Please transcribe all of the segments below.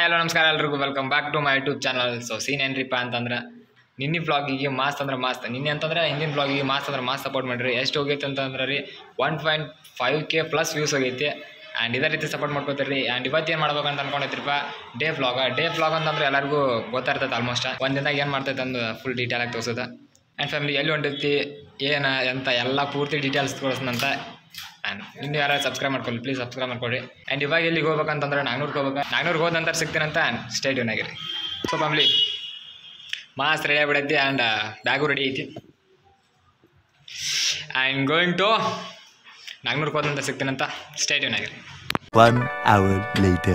Hello ನಮಸ್ಕಾರ ಎಲ್ರಿಗೂ welcome back to my YouTube channel so scene ಏನ್ರಿಪ್ಪ ಅಂತಂದ್ರೆ ನಿನ್ನೆ ಬ್ಲಾಗಿಗೆ ಮಾಸ್ತ್ ಅಂದ್ರೆ ಮಾಸ್ತ್ ನಿನ್ನೆ ಅಂತಂದ್ರೆ ಹಿಂದಿನ ಬ್ಲಾಗಿಗೆ ಮಾಸ್ತ್ ಅಂದ್ರೆ ಮಾಸ್ತ್ ಸಪೋರ್ಟ್ ಮಾಡಿರಿ ಎಷ್ಟು ಹೋಗೈತೆ ಅಂತಂದ್ರೆ ರೀ one point five K plus views ಹೋಗೈತಿ ಆ್ಯಂಡ್ ಇದೇ ರೀತಿ ಸಪೋರ್ಟ್ ಮಾಡ್ಕೋತೀರಿ ರೀ ಆ್ಯಂಡ್ ಇವತ್ತು ಏನು ಮಾಡ್ಬೇಕಂತ ಅನ್ಕೊಂಡೈತ್ರಿಪ್ಪ ಡೇ ವ್ಲಾಗ ಡೇ ವ್ಲಾಗ್ ಅಂತಂದ್ರೆ ಎಲ್ಲರಿಗೂ ಗೊತ್ತಾರ್ತೈತೆ ಆಲ್ಮೋಸ್ಟ್ ಒಂದು ದಿನದಾಗ ಏನು ಮಾಡ್ತೈತೆ ಅಂದು ಫುಲ್ ಡೀಟೇಲ್ ಆಗಿ ತೋರಿಸೋದು ಆ್ಯಂಡ್ ಫ್ಯಾಮಿಲಿ ಎಲ್ಲಿ ಹೊಂಟೈತಿ ಏನು ಎಂತ ಎಲ್ಲ ಪೂರ್ತಿ ಡೀಟೇಲ್ಸ್ ತೋರಿಸ್ನಂತ ಆ್ಯಂಡ್ ಇನ್ನು ಯಾರು ಸಬ್ಸ್ಕ್ರೈಬ್ ಮಾಡ್ಕೊಳ್ಳಿ ಪ್ಲೀಸ್ ಸಬ್ಸ್ಕ್ರೈಬ್ ಮಾಡ್ಕೊಳ್ಳಿ ಆ್ಯಂಡ್ ಇವಾಗ ಎಲ್ಲಿಗೆ ಹೋಗ್ಬೇಕಂತಂದ್ರೆ ನಾಗ್ನೂರ್ಗೆ ಹೋಗ್ಬೇಕು ನಾಗ್ನೂರ್ಗೆ ಹೋದ ನಂತರ ಸಿಗ್ತೀನಂತ ಆ್ಯಂಡ್ ಸ್ಟೇಡಿಯನ್ ಆಗಿರಿ ಸೊ ಫ್ಯಾಮ್ಲಿ ಮಾಸ್ ರೆಡಿ ಆಗ್ಬಿಡೈತಿ ಆ್ಯಂಡ್ ಬ್ಯಾಗು ರೆಡಿ ಐತಿ ಆ್ಯಂಡ್ ಗೋಯಿಂಗ್ ಟು ನಾಗ್ನೂರ್ಗೆ ಹೋದಂತ ಸಿಗ್ತೀನಂತ ಸ್ಟೇಡಿಯನ್ ಆಗಿರಿ One hour later.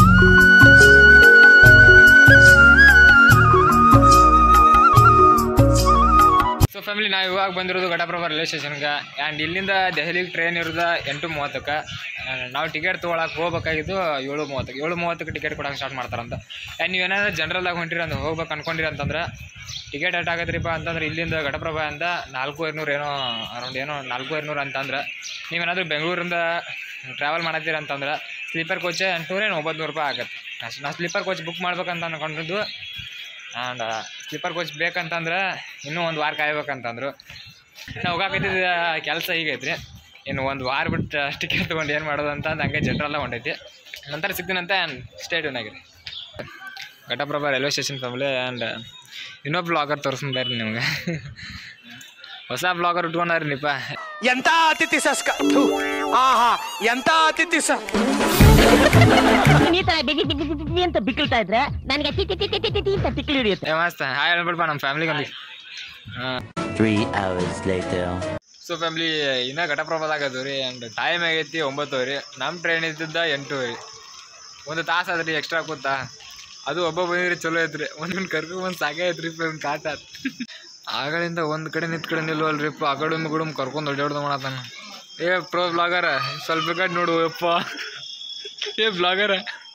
So family ನಾವು ಇವಾಗ ಬಂದಿರೋದು ಘಟಪ್ರಭಾ ರೈಲ್ವೆ ಸ್ಟೇಷನ್ಗೆ ಆ್ಯಂಡ್ ಇಲ್ಲಿಂದ ದೆಹಲಿಗೆ ಟ್ರೈನ್ ಇರೋದು ಎಂಟು ಮೂವತ್ತಕ್ಕೆ ನಾವು ಟಿಕೆಟ್ ತೊಗೊಳಕ್ಕೆ ಹೋಗ್ಬೇಕಾಗಿದ್ದು ಏಳು ಮೂವತ್ತಕ್ಕೆ ಏಳು ಮೂವತ್ತಕ್ಕೆ ಟಿಕೆಟ್ ಕೊಡೋಕೆ ಸ್ಟಾರ್ಟ್ ಮಾಡ್ತಾರಂತ ಆ್ಯಂಡ್ ನೀವೇನಾದ್ರೂ ಜನರಲ್ದಾಗ ಹೊಂಟಿರಿ ಅಂತ ಹೋಗ್ಬೇಕು ಅನ್ಕೊಂಡಿರಿ ಅಂತಂದ್ರೆ ಟಿಕೆಟ್ ಎಟ್ ಆಗತ್ರಿಪ್ಪ ಅಂತಂದ್ರೆ ಇಲ್ಲಿಂದ ಘಟಪ್ರಭಾ ಅಂತ ನಾಲ್ಕು ಐನೂರು ಏನೋ ಅರೌಂಡ್ ಏನೋ ನಾಲ್ಕು ಐನೂರು ಅಂತಂದ್ರೆ ನೀವೇನಾದರೂ ಬೆಂಗಳೂರಿಂದ ಟ್ರಾವೆಲ್ ಮಾಡತ್ತೀರ ಅಂತಂದ್ರೆ ಸ್ಲೀಪರ್ ಕೋಚ್ ಎಂಟುನೂರೇನು ಒಂಬತ್ತು ನೂರು ರೂಪಾಯಿ ಆಗತ್ತೆ ಅಷ್ಟು ನಾವು ಸ್ಲೀಪರ್ ಕೋಚ್ ಬುಕ್ ಮಾಡ್ಬೇಕಂತ ಅಂದ್ಕೊಂಡಿದ್ದು ಆ್ಯಂಡ್ ಸ್ಲೀಪರ್ ಕೋಚ್ ಬೇಕಂತಂದ್ರೆ ಇನ್ನೂ ಒಂದು ವಾರ ಕಾಯ್ಬೇಕಂತಂದ್ರು ನಾವು ಹೋಗಾಕತ್ತಿದ್ದ ಕೆಲಸ ಈಗೈತ್ರಿ ಇನ್ನು ಒಂದು ವಾರ ಬಿಟ್ಟು ಟಿಕೆಟ್ ತೊಗೊಂಡು ಏನು ಮಾಡೋದು ಅಂತ ಅಂದ್ ಹಂಗೆ ಜನರೆಲ್ಲ ಹೊಂಟೈತಿ ನಂತರ ಸಿಗ್ತೀನಂತ ಸ್ಟೇಟ್ಯೂನ್ ಆಗಿರಿ Ghataprabha railway station family and ಇನ್ನೊಬ್ಬ ಬ್ಲಾಗರ್ ತೋರಿಸ್ತೀನಿ ಬರ್ರಿ ನಿಮ್ಗೆ ಹೊಸ ಬ್ಲಾಗರ್ ಉಟ್ಕೊಂಡಾರಿ ನಿಪ್ಪ ಎಂತ ಅತಿಥಿ ಸಸ್ಕ ಥು. ಆಹಾ ಎಂತ ಅತಿಥಿ ಸ ನೀನ್ ಈ ತರ ಬಿಗಿ ಬಿಗಿ ಬಿಗಿ ಬಿಗಿ ಅಂತ ಬಿಕ್ಕಳ್ತಾ ಇದ್ರೆ ನನಗೆ ಟಿ ಟಿ ಟಿ ಟಿ ಟಿ ಟಿ ಅಂತ ತಿಕ್ಲಿ ಹಿಡಿಯುತ್ತೆ ಏ ಮಸ್ತ್ ಹಾಯ್ ಹೇಳ್ಬಿಡ್ಪ ನಮ್ಮ ಫ್ಯಾಮ್ಲಿಗೆ ಒಂದು ಹಾಂ Three hours later. So family ಇನ್ನೂ ಘಟಪ್ರಭಾದಾಗ ಅದು ರೀ ಆ್ಯಂಡ್ ಟೈಮ್ ಆಗೈತಿ ಒಂಬತ್ತುವರೆ ನಮ್ಮ ಟ್ರೈನ್ ಇದ್ದಿದ್ದ ಎಂಟೂವರೆ ಒಂದು ತಾಸು ಅದ್ರಿ ಎಕ್ಸ್ಟ್ರಾ ಕೂತಾ ಅದು ಒಬ್ಬ ಬಂದಿರಿ ಚಲೋ ಐತ್ರಿ ಒಂದು ಕರ್ಕೊಂಡು ಒಂದು ಸಾಗೇ ಐತ್ರಿ ಒಂದು ಕಾಟ ಆಗಳಿಂದ ಒಂದು ಕಡೆ ನಿಂತ ಕಡೆ ನಿಲ್ವಲ್ರಿಪ್ಪ ಆ ಕಡೆ ಗುಡುಮ್ ಕರ್ಕೊಂಡು ಹೊಡ್ಯಾಡ್ದು ಮಾಡತ್ತಾನ ಏ ಪ್ರೋ ಬ್ಲಾಗರ ಸ್ವಲ್ಪ ಕಡೆ ನೋಡು ಯಪ್ಪ ಏ ಬ್ಲಾಗರ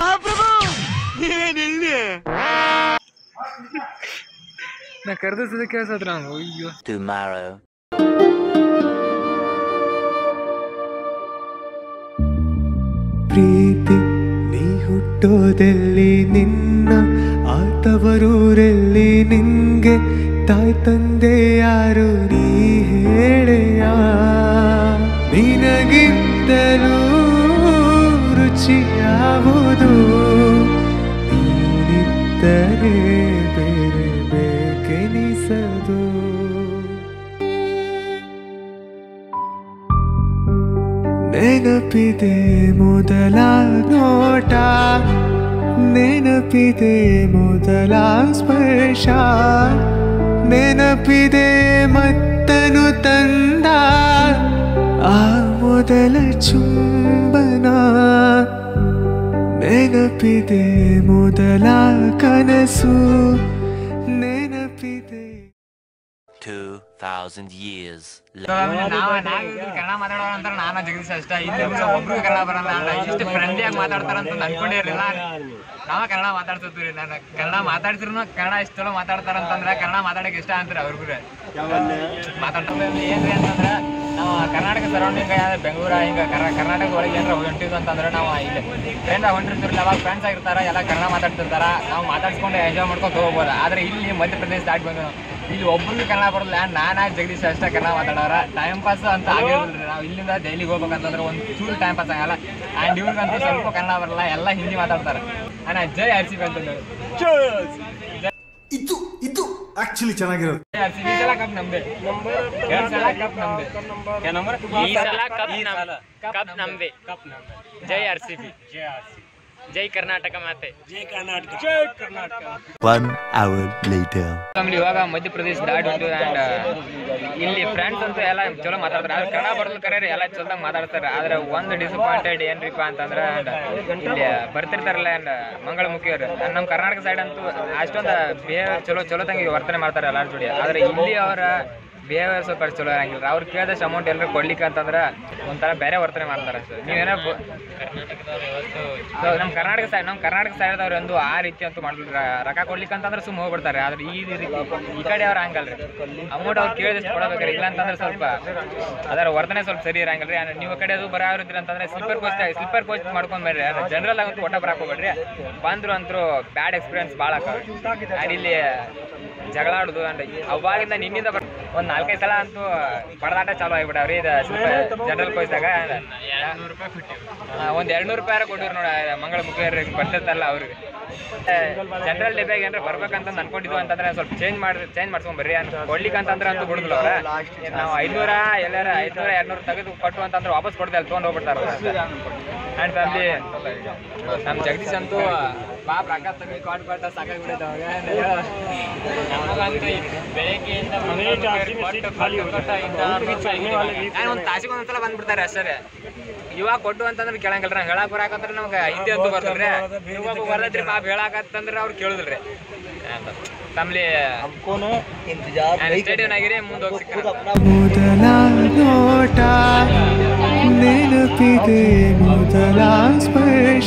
ನಾ ಕರೆದ ಸದ ಕೇಳ್ಸತ್ರ ಅವ್ನು ಅಯ್ಯೋ Tomorrow. ಪ್ರೀತಿ ನೀ ಹುಟ್ಟೋದೆಲ್ಲಿ ನಿನ್ನ ಆತವರೂರೆಲ್ಲಿ ನಿನ್ಗೆ ತಾಯಿ ತಂದೆ ಯಾರು ನೀ ಹೇಳೆಯ ನಿನಗಿಂತಲೂ ರುಚಿ ಯಾವುದು ನೀನಿದ್ದರೆ ಬೇರೆ ಬೇಕೆನಿಸದು ನೆನಪಿದೆ ಮೊದಲ ನೋಟ ನೆನಪಿದೆ ಮೊದಲ ಸ್ಪರ್ಶ ನೆನಪಿದೆ ಮತ್ತನು ತಂದ ಆ ಮೊದಲ ಚುಂಬನ ನೆನಪಿದೆ ಮೊದಲ ಕನಸು ನೆನಪಿದೆ Two thousand years later. Kannada ಮಾತಾಡೋಣ ಅಂತ ನಾನು ಜಗದೀಶ್ ಅಷ್ಟ ಇಲ್ಲಿ ಒಬ್ರು ಕನ್ನಡ ಬರಲ್ಲ ಅಣ್ಣ ಇಷ್ಟು ಫ್ರೆಂಡ್ಲಿ ಆಗಿ ಮಾತಾಡ್ತಾರ ಅಂತ ಅನ್ಕೊಂಡಿರಲಿಲ್ಲ ನಾವ ಕನ್ನಡ ಮಾತಾಡ್ತಿದ್ವಿ ನಾನು ಕನ್ನಡ ಮಾತಾಡ್ತಿದ್ರು ಕನ್ನಡ ಇಷ್ಟು ಚಲೋ ಮಾತಾಡ್ತಾರ ಅಂತಂದ್ರೆ ಕನ್ನಡ ಮಾತಾಡಕ್ಕೆ ಇಷ್ಟ ಅಂತಾರೆ ಅವ್ರಿಗೂ ಮಾತಾಡ್ತಾರೆ ಏನ್ರಿ ಅಂತಂದ್ರೆ ನಾವು ಕರ್ನಾಟಕ ಸರೌಂಡಿಂಗ್ ಬೆಂಗಳೂರು ಹಿಂಗೆ ಕರ್ನಾ ಕರ್ನಾಟಕ ಒಳಗೆ ಏನಾರ ಹೊಂಟಿದ್ವಿ ಅಂತಂದ್ರೆ ನಾವು ಇಲ್ಲಿ ಫ್ರೆಂಡ್ ಹೊಂಟಿರ್ತಿರಲ್ಲ ಅವಾಗ ಫ್ರೆಂಡ್ಸ್ ಆಗಿರ್ತಾರ ಎಲ್ಲ ಕನ್ನಡ ಮಾತಾಡ್ತಿರ್ತಾರ ನಾವು ಮಾತಾಡ್ಸ್ಕೊಂಡು ಎಂಜಾಯ್ ಮಾಡ್ಕೊಂಡು ಹೋಗ್ಬೋದು ಆದ್ರೆ ಇಲ್ಲಿ ಮಧ್ಯಪ್ರದೇಶ ದಾಟಿ ಬಂದು ನಾವು ಇಲ್ಲಿ ಒಬ್ರಿಗೆ ಕನ್ನಡ ಬರೋಲ್ಲ ನಾನಾ ಜಗದೀಶ್ ಅಷ್ಟೇ ಕನ್ನಡ ಮಾತಾಡೋರ ಟೈಮ್ ಪಾಸ್ ಅಂತ ಆಗಿರೋದಿಲ್ಲ ನಾವು ಇಲ್ಲಿಂದ ಡೈಲಿಗೆ ಹೋಗ್ಬೇಕಂತಂದ್ರೆ ಒಂದು ಚೂರು ಟೈಮ್ ಪಾಸ್ ಆಗಲ್ಲ ಆ್ಯಂಡ್ ಇವ್ರಿಗಂತೂ ಸ್ವಲ್ಪ ಕನ್ನಡ ಬರಲ್ಲ ಎಲ್ಲ ಹಿಂದಿ ಮಾತಾಡ್ತಾರೆ ಅಣ್ಣ ಜೈ ಆರ್ ಸಿ ಬಿ ಅಂತ ಇದು ಇದು ಆಕ್ಚುಲಿ ಚೆನ್ನಾಗಿರೋದು ಜೈ ಆರ್ ಸಿ ಬಿ ಸಲ ಕಪ್ ನಮ್ದೆ ಎರಡು ಸಲ ಕಪ್ ನಮ್ದೆ ಈ ಸಲ ಕಪ್ ಕಪ್ ನಮ್ದೆ ಕಪ್ ಜೈ ಆರ್ ಸಿ ಬಿ ಜೈ ಕರ್ನಾಟಕ ಮಾತೆ One hour later. ಫ್ಯಾಮಿಲಿ ಇವಾಗ ಮಧ್ಯಪ್ರದೇಶ ದಾಟ್ ಉಂಟು ಆ್ಯಂಡ್ ಇಲ್ಲಿ ಫ್ರೆಂಡ್ಸ್ ಅಂತೂ ಎಲ್ಲ ಚಲೋ ಮಾತಾಡ್ತಾರೆ ಆದ್ರೆ ಕನ್ನಡ ಬರಲು ಕರೆಯರಿ ಎಲ್ಲ ಚಲೋದಾಗ ಮಾತಾಡ್ತಾರೆ ಆದ್ರೆ ಒಂದು ಡಿಸಪಾಯಿಂಟೆಡ್ ಏನ್ರಿಪ್ಪ ಅಂತಂದ್ರೆ and ಇಲ್ಲಿ ಬರ್ತಿರ್ತಾರಲ್ಲ ಆ್ಯಂಡ್ ಮಂಗಳಮುಖಿಯವರು ನಮ್ಮ ಕರ್ನಾಟಕ ಸೈಡ್ ಅಂತೂ ಅಷ್ಟೊಂದು ಬಿಹೇವಿಯರ್ ಚಲೋ ಚಲೋ ತಂಗಿ ವರ್ತನೆ ಮಾಡ್ತಾರೆ ಎಲ್ಲಾರ ಜೋಡಿ ಆದ್ರೆ ಇಲ್ಲಿ ಅವರ ಬಿಹೇವಿಯರ್ ಸ್ವಲ್ಪ ಚಲೋ ಇರಂಗಿಲ್ಲ ಅವ್ರು ಕೇಳಿದಷ್ಟು ಅಮೌಂಟ್ ಎಲ್ಲರೂ ಕೊಡ್ಲಿಕ್ಕೆ ಅಂತಂದ್ರೆ ಒಂಥರ ಬೇರೆ ವರ್ತನೆ ಮಾಡ್ತಾರೆ ಸರ್ ನೀವೇನೋ ಬ- ಸೊ ನಮ್ಮ ಕರ್ನಾಟಕ ಸೈಡ್ ನಮ್ಮ ಕರ್ನಾಟಕ ಸೈಡ್ದವ್ರು ಒಂದು ಆ ರೀತಿ ಅಂತೂ ಮಾಡಿಬಿಟ್ರೆ ರೊಕ್ಕ ಕೊಡ್ಲಿಕ್ಕೆ ಅಂತಂದ್ರೆ ಸುಮ್ಮ ಹೋಗ್ಬಿಡ್ತಾರೆ ಆದ್ರೆ ಈ ರೀತಿ ಈ ಕಡೆ ಅವ್ರು ಹಂಗಲ್ರಿ ಅಮೌಂಟ್ ಅವ್ರು ಕೇಳಿದಷ್ಟು ಕೊಡಬೇಕಾರೆ ಇಲ್ಲ ಅಂತಂದ್ರೆ ಸ್ವಲ್ಪ ಅದರ ವರ್ತನೆ ಸ್ವಲ್ಪ ಸರಿ ಇರಂಗಿಲ್ಲ ರೀ ನೀವು ಆ ಕಡೆ ಅದು ಬರೋ ಇದ್ರಿ ಅಂತಂದ್ರೆ ಸ್ಲಿಪ್ಪರ್ ಕೋಚ್ ಸ್ಲಿಪ್ಪರ್ ಕೋಚ್ ಮಾಡ್ಕೊಂಡ್ ಬರ್ರಿ ಜನರಲ್ ಆಗಂತೂ ಒಟ್ಟ ಬರಕ್ ಹೋಗ್ಬೇಡ್ರಿ ಬಂದ್ರು ಅಂತೂ ಬ್ಯಾಡ್ ಎಕ್ಸ್ಪೀರಿಯನ್ಸ್ ಭಾಳ ಆಕಾವ ಆ್ಯಂಡ್ ಇಲ್ಲಿ ಜಗಳ ಆಡೋದು ಅಂಡ್ ಅವಾಗಿಂದ ನಿನ್ನಿಂದ ಬರ್ ಒಂದು ನಾಲ್ಕೈದು ಸಲ ಅಂತೂ ಪರದಾಟ ಚಾಲು ಆಗಿಬಿಟ್ಟಾವ್ರಿ ಇದು ಜನರಲ್ ಕೋಚ್ದಾಗ ಒಂದು ಎರಡು ನೂರು ರೂಪಾಯಿ ಕೊಟ್ಟಿರು ನೋಡಿ ಮಂಗಳ ಮುಖಿಯರಿಗೆ ಬರ್ತಿರ್ತಲ್ಲ ಅವ್ರಿಗೆ ಜನರಲ್ ಡಿಬ್ಯಾಗ ಏನಾರ ಬರ್ಬೇಕಂತ ಅನ್ಕೊಂಡಿದ್ವು ಅಂತಂದ್ರೆ ಸ್ವಲ್ಪ ಚೇಂಜ್ ಮಾಡಿ ಚೇಂಜ್ ಮಾಡ್ಸ್ಕೊಂಡ್ ಬರ್ರಿ ಅಂತ ಕೊಡ್ಲಿಕ್ಕೆ ಅಂತಂದ್ರೆ ಅಂತೂ ಬಿಡುದಿಲ್ಲ ಅವ್ರ ನಾವು ಐನೂರ ಎಲ್ಲಾರ ಐನೂರ ಎರಡ್ನೂರ ತೆಗೆದು ಕೊಟ್ಟು ಅಂತಂದ್ರೆ ವಾಪಸ್ ಕೊಡ್ದೆ ಅಲ್ಲಿ ತೊಗೊಂಡು ಹೋಗ್ಬಿಡ್ತಾರೆ ಆ್ಯಂಡ್ ಫ್ಯಾಮಿಲಿ ನಮ್ಮ ಜಗದೀಶ್ ಅಂತೂ ಪಾಪ ರೊಕ್ಕ ತೆಗೆದು ಕೊಟ್ಟು ಕೊಟ್ಟ ಸಾಕಾಗ್ಬಿಡೈತೆ ಅವಾಗ ನಮಗಂತೂ ಬೆಳಗ್ಗೆಯಿಂದ ಒಂದು ತಾಸಿಗೆ ಒಂದ್ಸಲ ಬಂದ್ಬಿಡ್ತಾರೆ ಅಷ್ಟೇ ಇವಾಗ ಕೊಟ್ಟು ಅಂತಂದ್ರೆ ಕೇಳಂಗಿಲ್ಲ ನಾವು ಹೇಳಕ್ ಬರಾಕಂದ್ರೆ ನಮ್ಗೆ ಹಿಂದಿ ಅಂತೂ ಬರ್ತದ್ರಿ ಇವಾಗ ಬರದ್ರಿ ಪಾಪ ಹೇಳಾಕತ್ತಂದ್ರೆ ಅವ್ರು ಕೇಳುದಿಲ್ರಿ ಫ್ಯಾಮಿಲಿ ಸ್ಟೇಡಿಯಂ ಆಗಿರಿ ಮುಂದೆ ಹೋಗಿ ಸಿಗ್ತಾರೆ ಮೊದಲ ನೋಟ ನೆನಪಿದೆ ಮೊದಲ ಸ್ಪರ್ಶ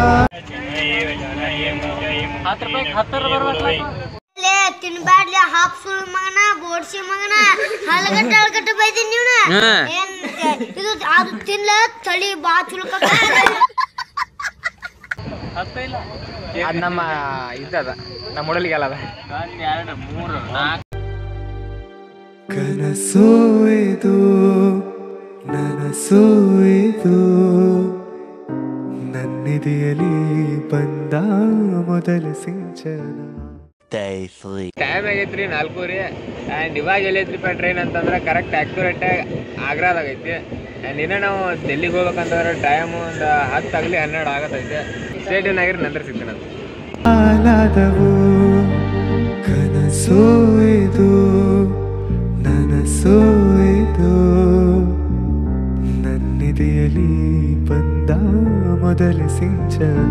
ಲೇ ತಿನ್ಬ್ಯಾಡ್ಲೆ ಹಾಪ್ ಸುಳ್ ಮಗನ ಬೋಡ್ಸಿ ಮಗನ ಹಲಗಟ್ಟ ಹಲಗಟ್ಟ ಬೈದಿನ್ ನೀವ್ನ ಏನ್ ಇದು ಅದು ತಿನ್ಲ ತಳಿ ಬಾ ಚುಲ್ಕ ಅದು ನಮ್ಮ ಇದ್ದದ ನಮ್ಮ ಹುಡಲಿಗೆಲ್ಲ ಅದ ಕನಸು ಇದು ನನಸು ಇದು ನನ್ನಿದೆಯಲಿ ಬಂದ ಮೊದಲ ಸಿಂಚನ Day 3. ಟೈಮ್ ಆಗೈತ್ರಿ ನಾಲ್ಕು ರೀ ಆ್ಯಂಡ್ ಇವಾಗ ಎಲ್ಲೈತ್ರಿಪ್ಪ ಟ್ರೈನ್ ಅಂತಂದ್ರೆ ಕರೆಕ್ಟ್ ಆ್ಯಕ್ಯುರೇಟಾಗಿ ಆಗ್ರಾದಾಗ ಐತಿ ಆ್ಯಂಡ್ ಇನ್ನೂ ನಾವು ಡೆಲ್ಲಿಗೆ ಹೋಗ್ಬೇಕಂತಂದ್ರೆ ಟೈಮ್ ಒಂದು ಹತ್ತು ಆಗಲಿ ಹನ್ನೆರಡು ಆಗತ್ತೈತೆ ಸ್ಟೇಡಿಯಂ ಆಗಿರಿ ನಂತರ ಸಿಗ್ತೀನಿ ಅಂತ ಆಲಾದವು ಕನಸು ಇದು ನನಸು ಇದು ನನ್ನಿದೆಯಲಿ ಬಂದ ಮೊದಲ ಸಿಂಚನ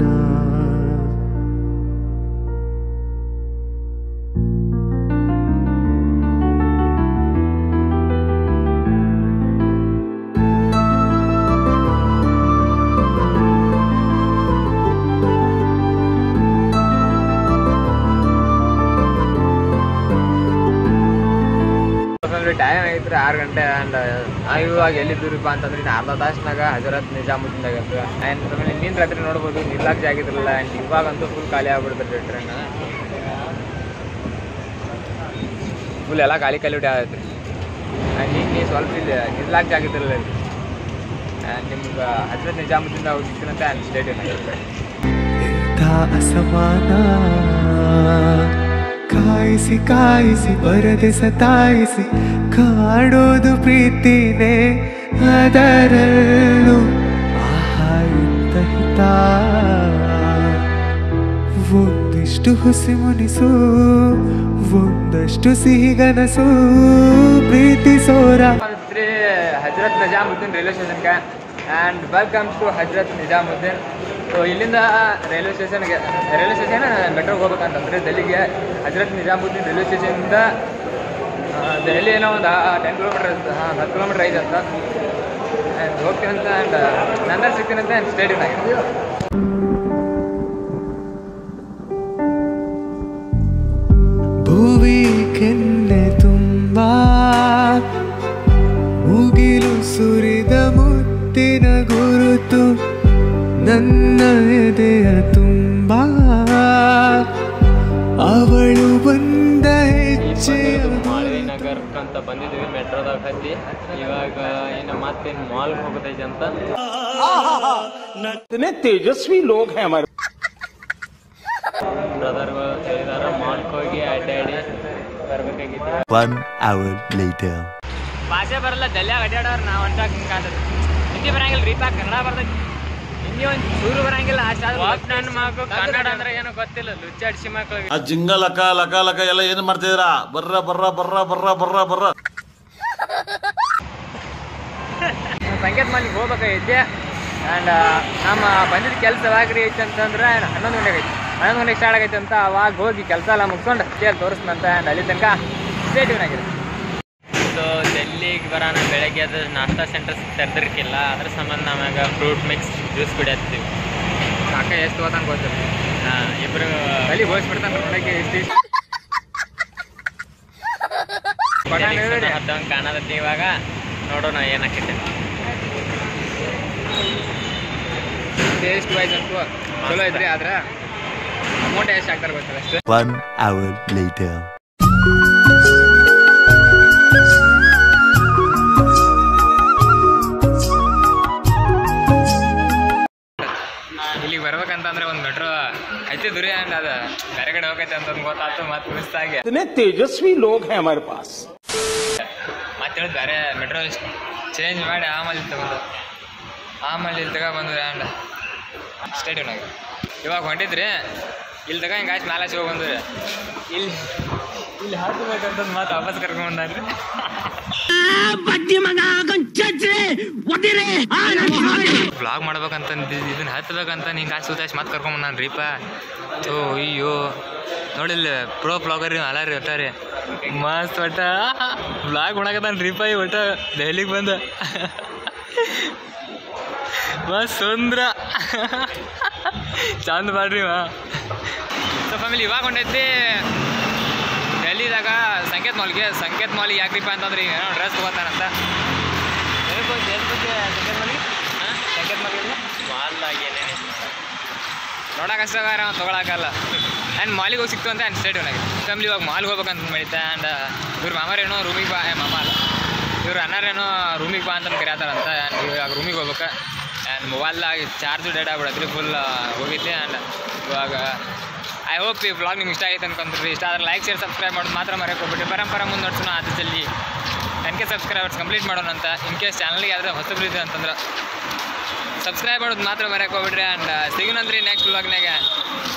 ಟೈಮ್ ಆಗೈತ್ರಿ ಆರು ಗಂಟೆ ಆ್ಯಂಡ್ ನಾವು ಇವಾಗ ಎಲ್ಲಿದ್ದೀರಿಪ್ಪ ಅಂತಂದ್ರೆ ಇನ್ನು ಅರ್ಧ ತಾಸ್ನಾಗ ಹಜರತ್ ನಿಜಾಮುದ್ದೀನ್ದಾಗ ಅಂತ ಆ್ಯಂಡ್ ಆಮೇಲೆ ನಿನ್ನ ರಾತ್ರಿ ನೋಡ್ಬೋದು ನಿರ್ಲಕ್ಷ್ಯ ಆಗಿದ್ರಲ್ಲ ಆ್ಯಂಡ್ ಇವಾಗಂತೂ ಫುಲ್ ಖಾಲಿ ಆಗ್ಬಿಡ್ತೈತೆ ಟ್ರೈನ್ ಫುಲ್ ಎಲ್ಲ ಖಾಲಿ ಖಾಲಿ ಬಿಟ್ಟು ಆಗೈತೆ ಆ್ಯಂಡ್ ನಿನ್ನೆ ಸ್ವಲ್ಪ ಇಲ್ಲಿ ನಿರ್ಲಕ್ಷ್ಯ ಆಗಿದ್ರಲ್ಲ ಆ್ಯಂಡ್ ನಿಮ್ಗೆ ಹಜರತ್ ನಿಜಾಮುದ್ದೀನ್ ಹೋಗಿರ್ತೀನಂತ ಆ್ಯಂಡ್ ಸ್ಟೇಡಿಯಂ ಆಗಿರುತ್ತೆ ಎಂಥ ಅಸಮಾನ ಕಾಯಿಸಿ ಕಾಯಿಸಿ ಬರದೆ ಸತಾಯಿಸಿ ಕಾಡೋದು ಪ್ರೀತಿನೇ ಅದರಲ್ಲೂ ಆಹಾ ಎಂತ ಹಿತ ಒಂದಿಷ್ಟು ಹುಸಿ ಮುನಿಸು ಒಂದಷ್ಟು ಸಿಹಿಗನಸು ಪ್ರೀತಿಸೋರ ಶ್ರೀ ಹಜರತ್ ನಿಜಾಮುದ್ದೀನ್ ರೈಲ್ವೆ ಸ್ಟೇಷನ್ಗೆ and welcome to Hazrat Nizamuddin so ಇಲ್ಲಿಂದ ರೈಲ್ವೆ ಸ್ಟೇಷನ್ಗೆ ರೈಲ್ವೆ ಸ್ಟೇಷನ್ ಮೆಟ್ರೋಗೆ ಹೋಗ್ಬೇಕಂತಂದ್ರೆ ಡೆಲ್ಲಿಗೆ ಹಜರತ್ ನಿಜಾಮುದ್ದೀನ್ ರೈಲ್ವೆ ಸ್ಟೇಷನಿಂದ ದೆಹಲಿ ಏನೋ ಒಂದು ಟೆನ್ ಕಿಲೋಮೀಟರ್ ಹಾಂ ಹತ್ತು ಕಿಲೋಮೀಟರ್ ಐತೆ ಅಂತ ಆ್ಯಂಡ್ ಹೋಗ್ತೀನಿ ಅಂತ ಆ್ಯಂಡ್ ನಂತರ ಸಿಗ್ತೀನಿ ಅಂತ ಸ್ಟೇಡಿಯಂ ಆಗಿದೆ ಭುವಿ ಕೆನ್ನೆ ತುಂಬ ಮುಗಿಲು ಸುರಿದ ಮುತ್ತಿನ ಗುರುತು ನನ್ನ ಎದೆಯ ತುಂಬ ಅವಳು ಬಂದ ಹೆಜ್ಜೆಯ ನಗರ್ ಅಂತ ಬಂದಿದ್ವಿ ಮೆಟ್ರೋದಾಗ ಹತ್ತಿ ಇವಾಗ ಏನು ಮತ್ತೇನು ಮಾಲ್ಗೆ ಹೋಗೋದೈತೆ ಅಂತ ಬ್ರದರ್ ಹೇಳಿದಾರ ಮಾಲ್ಗೆ ಹೋಗಿ ಅಡ್ಡಾಡಿ ಬರ್ಬೇಕಾಗಿತ್ತು One hour later. ಭಾಷೆ ಬರಲ್ಲ ಡೆಲ್ಲಿಯಾಗ ಅಡ್ಡಾಡೋರು ನಾವು ಹೊಂಟಾಗ ಹಿಂಗಾದ್ರೆ ಹಿಂದಿ ಬರಂಗಿಲ್ಲ ರೀ ಪಾ ಕನ್ನಡ ಬರ್ತೈತಿ ಹಿಂದಿ ಒಂದು ಚೂರು ಬರಂಗಿಲ್ಲ ಅಷ್ಟು ನನ್ನ ಮಗು ಕನ್ನಡ ಅಂದ್ರೆ ಏನೋ ಗೊತ್ತಿಲ್ಲ ಲುಚ್ಚಾಡ್ಸಿ ಮಕ್ಳಿಗೆ ಆ ಜಿಂಗ ಲಕ ಲಕ ಲಕ ಎಲ್ಲ ಏನ್ ಮಾಡ್ತಿದ್ದೀರಾ ಬರ್ರ ಬರ್ರ ಬರ್ರ ಬರ್ರ ಬರ್ರ ಬರ್ರ ಸಂಗೀತ ಮನೆಗೆ ಹೋಗ್ಬೇಕಾಗೈತಿ ಆ್ಯಂಡ್ ನಮ್ಮ ಬಂದಿದ್ದ ಕೆಲಸ ಯಾವಾಗ್ರಿ ಐತಿ ಅಂತಂದ್ರೆ ಹನ್ನೊಂದು ಗಂಟೆಗೆ ಐತಿ ಹನ್ನೊಂದು ಗಂಟೆಗೆ ಸ್ಟಾರ್ಟ್ ಆಗೈತೆ ಅಂತ ಅವಾಗ ಹೋಗಿ ಕೆಲಸ ಎಲ್ಲ ಮುಗಿಸ್ಕೊಂಡು ಕೇಳಿ ತೋರಿಸ್ನಂತ ಆ್ಯಂಡ್ ಅಲ್ಲಿ ತನಕ ಸ್ಟೇಟಿವ್ನಾಗಿದೆ ಇದು ಕಾಲೇಜ್ಗೆ ಬರೋಣ ಬೆಳಗ್ಗೆ ಅದು ನಾಷ್ಟಾ ಸೆಂಟರ್ ತೆರೆದಿರ್ಕಿಲ್ಲ ಅದ್ರ ಸಂಬಂಧ ನಮಗೆ ಫ್ರೂಟ್ ಮಿಕ್ಸ್ ಜ್ಯೂಸ್ ಕುಡಿಯತ್ತೀವಿ ಅಕ್ಕ ಎಷ್ಟು ಹೋದಂಗೆ ಗೊತ್ತಿಲ್ಲ ಹಾಂ ಇಬ್ಬರು ಅಲ್ಲಿ ಹೋಗ್ಬಿಡ್ತಾನೆ ನೋಡಕ್ಕೆ ಎಷ್ಟು ಇಷ್ಟ ಹತ್ತಂಗೆ ಕಾಣದತ್ತಿ ಇವಾಗ ನೋಡೋಣ ಏನಾಕೈತೆ ಟೇಸ್ಟ್ ವೈಸ್ ಅಂತೂ ಚಲೋ ಐತ್ರಿ ಆದ್ರೆ ಅಮೌಂಟ್ ಎಷ್ಟು ಹಾಕ್ತಾರೆ ಗೊತ್ತಿಲ್ಲ ಅಷ್ಟೇ One hour later. ಇಲ್ಲಿಗೆ ಬರ್ಬೇಕಂತಂದ್ರೆ ಒಂದು ಮೆಟ್ರೋ ಐತಿ ದುರಿ ಅಂಡ್ ಅದ ಬೇರೆ ಕಡೆ ಹೋಗೈತೆ ಅಂತ ಗೊತ್ತಾಯ್ತು ಮತ್ತೆ ಮಿಸ್ ಆಗಿ इतने तेजस्वी लोग हैं हमारे पास ಮತ್ತೆ ಹೇಳಿದ್ ಬೇರೆ ಮೆಟ್ರೋ ಚೇಂಜ್ ಮಾಡಿ ಆಮೇಲೆ ಇಲ್ಲಿ ತಗೊಂಡು ಆಮೇಲೆ ಇಲ್ಲಿ ತಗೊ ಬಂದ್ರಿ ಆ್ಯಂಡ್ ಸ್ಟೇಡಿಯಮ್ನಾಗ ಇವಾಗ ಹೊಂಟಿದ್ರಿ ಇಲ್ಲಿ ತಗ ಹಿಂಗೆ ಆಯ್ತು ಮ್ಯಾಲೆ ಹೋಗಿ ಬಂದ್ರಿ ಇಲ್ಲಿ ಇಲ್ಲಿ ಹಾಕಬೇಕಂತಂದು ಮತ್ತೆ ವಾಪಸ್ ಕರ್ಕೊಂಡ್ ಬಂದ್ರಿ ಬ್ಲಾಗ್ ಮಾಡ್ಬೇಕಂತ ಇದನ್ನ ಹತ್ಬೇಕಂತ ನೀನು ಕಾಸು ಸುತ್ತಾಸಿ ಮತ್ತೆ ಕರ್ಕೊಂಡ್ ಬಂದಾನ ರೀಪ ಓ ಅಯ್ಯೋ ನೋಡಿಲ್ಲ ಪ್ರೋ ಬ್ಲಾಗರ್ ರೀ ಅಲ್ಲ ರೀ ಒಟ್ಟ ರೀ ಮಸ್ತ್ ಒಟ್ಟ ಬ್ಲಾಗ್ ಮಾಡಕತ್ತಾನ ರೀಪ ಈ ಒಟ್ಟ ದೆಹಲಿಗೆ ಬಂದ ಮಸ್ತ್ ಸುಂದ್ರ ಚಂದ ಮಾಡ್ರಿ ಮಾ ಸೊ ಫ್ಯಾಮಿಲಿ ಇವಾಗ ಹೊಂಟೈತಿ ಡೆಲ್ಲಿದಾಗ ಸಂಕೇತ್ ಮಾಲ್ಗೆ ಸಂಕೇತ್ ಮಾಲಿಗೆ ಯಾಕ್ರಿಪ್ಪ ಅಂತಂದ್ರೆ ಈಗ ಏನೋ ಡ್ರೆಸ್ ತೊಗೋತಾರಂತ ಎದಕ್ಕೆ ಹೋಗಿ- ಎದಕ್ಕೆ ಹೋಗಿ ಸಂಕೇತ್ ಮಾಲಿಗೆ ಹಾಂ ಸಂಕೇತ್ ಮಾಲಿಗೆ ಮಾಲ್ದಾಗ ಏನೇನು ನೋಡಕ್ಕೆ ಅಷ್ಟ ತೊಗೊಳಕಲ್ಲ ಆ್ಯಂಡ್ ಮಾಲಿಗೆ ಹೋಗಿ ಸಿಕ್ತು ಅಂತ ಆ್ಯಂಡ್ ಸ್ಟೇಡಿಯಮ್ನಾಗೆ ಫ್ಯಾಮಿಲಿ ಇವಾಗ ಮಾಲ್ಗೆ ಹೋಗ್ಬೇಕಂತ ಮಾಡಿದ್ದೆ ಆ್ಯಂಡ್ ಇವ್ರ ಮಾಮಾರೇನೋ ರೂಮಿಗೆ ಬಾ ಏ ಮಾಮ ಅಲ್ಲ ಇವ್ರ ಅಣ್ಣರೇನೋ ರೂಮಿಗೆ ಬಾ ಅಂತ ಕರೆಯತ್ತಾರಂತ ಆ್ಯಂಡ್ ಇವಾಗ ರೂಮಿಗೆ ಹೋಗ್ಬೇಕು ಆ್ಯಂಡ್ ಮೊಬೈಲ್ದಾಗ ಚಾರ್ಜು ಡೇಟ್ ಆಗ್ಬಿಡತ್ರಿ ಫುಲ್ ಹೋಗೈತಿ ಆ್ಯಂಡ್ ಇವಾಗ ಐ ಹೋಪ್ ಈ ವ್ಲಾಗ್ ನಿಮ್ಗೆ ಇಷ್ಟ ಆಗೈತೆ ಅನ್ಕೊಂತೀರಿ ಇಷ್ಟ ಆದ್ರೆ ಲೈಕ್ ಶೇರ್ ಸಬ್ಸ್ಕ್ರೈಬ್ ಮಾಡೋದು ಮಾತ್ರ ಮರೆಯೋಕೆ ಹೋಗ್ಬಿಟ್ಟು ಪರಂಪರ ಮುಂದುವರ್ಸೋಣ ಆದ ಜಲ್ದಿ ಟೆನ್ ಕೆ ಸಬ್ಸ್ಕ್ರೈಬರ್ಸ್ ಕಂಪ್ಲೀಟ್ ಮಾಡೋಣ ಅಂತ ಇನ್ ಕೇಸ್ ಚಾನಲ್ಗೆ ಯಾವ್ದಾರು ಹೊಸಬ್ರು ಇದೆ ಅಂತಂದ್ರೆ ಸಬ್ಸ್ಕ್ರೈಬ್ ಮಾಡೋದು ಮಾತ್ರ ಮರೆಯೋಕೆ ಹೋಗ್ಬಿಡ್ರಿ ಆ್ಯಂಡ್ ಸಿಗೋಣಂದ್ರಿ ನೆಕ್ಸ್ಟ್ ವ್ಲಾಗ್ನಾಗ